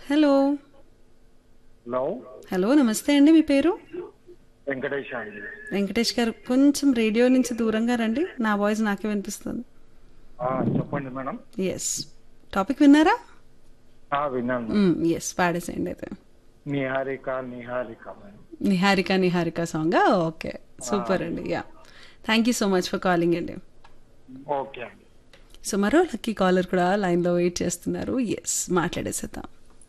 Hello hello hello నమస్తే అండి మీ పేరు వెంకటేష్ అండి వెంకటేష్ గారు కొంచెం రేడియో నుంచి దూరంగా రండి నా వాయిస్ నాకే వినిపిస్తుంది ఆ, చెప్పండి మేడం ఎస్ టాపిక్ విన్నారా ఆ, విన్నాను ఎస్ పాడేసేయండి అయితే Niharika Niharika madam Niharika Niharika song okay super అండి yeah thank you so much for calling అండి ఓకే అండి సో మరో లక్కీ కాలర్ కూడా లైన్లో వెయిట్ చేస్తున్నారు ఎస్ మాట్లాడేసేద్దాం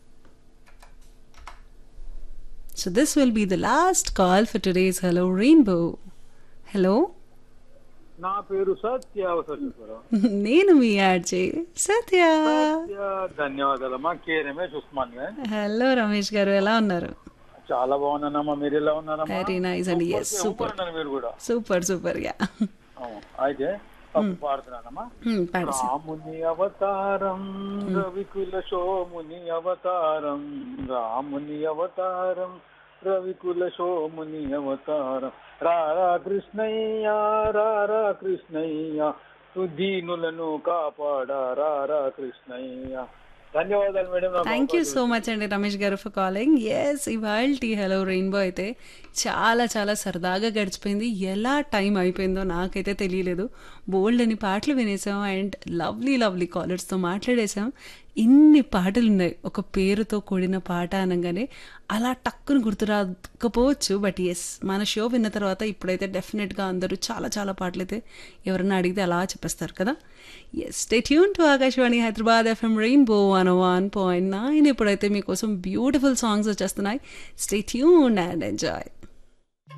so this will be the last call for today's hello rainbow hello నా పేరు సత్య సత్యపురం నేను మీ ఆర్జే సత్య ధన్యవాదాలమ్మా కే రమేష్ ఉస్మాన్ గా. హలో రమేష్ గారు ఎలా ఉన్నారు చాలా బాగున్నానమ్మా మీరు ఎలా ఉన్నారమ్మా వెరీ నైస్ అండి ఎస్ సూపర్ సూపర్ ఉన్నారు మీరు కూడా సూపర్ సూపర్ యా అవును. అయితే తప్పు పాడుతున్నానమ్మా పాడేసి రాముని అవతారం రవికుల సోముని అవతారం రాముని అవతారం రవికుల సోముని అవతారం రారా కృష్ణయ్య రారా కృష్ణయ్య సుధీనులను కాపాడా రారా కృష్ణయ్య ధన్యవాదాలు మేడం నాకు థ్యాంక్ యూ సో మచ్ అండి Ramesh garu for calling yes ఇవాళ టీ హలో రెయిన్బో అయితే చాలా చాలా సరదాగా గడిచిపోయింది ఎలా టైం అయిపోయిందో నాకైతే తెలియలేదు బోల్డ్ అని పాటలు వినేసాం అండ్ లవ్లీ లవ్లీ కాలర్స్తో మాట్లాడేసాం ఇన్ని పాటలు ఉన్నాయి ఒక పేరుతో కూడిన పాట అనగానే అలా టక్కున గుర్తు రాకపోవచ్చు బట్ ఎస్ మన షో విన్న తర్వాత ఇప్పుడైతే డెఫినెట్గా అందరూ చాలా చాలా పాటలు అయితే ఎవరన్నా అడిగితే అలా చెప్పేస్తారు కదా yes stay tune to Akashvani Hyderabad FM rainbow one one point nine ఇప్పుడైతే మీకోసం బ్యూటిఫుల్ సాంగ్స్ వచ్చేస్తున్నాయి స్టే ట్యూన్ అండ్ ఎంజాయ్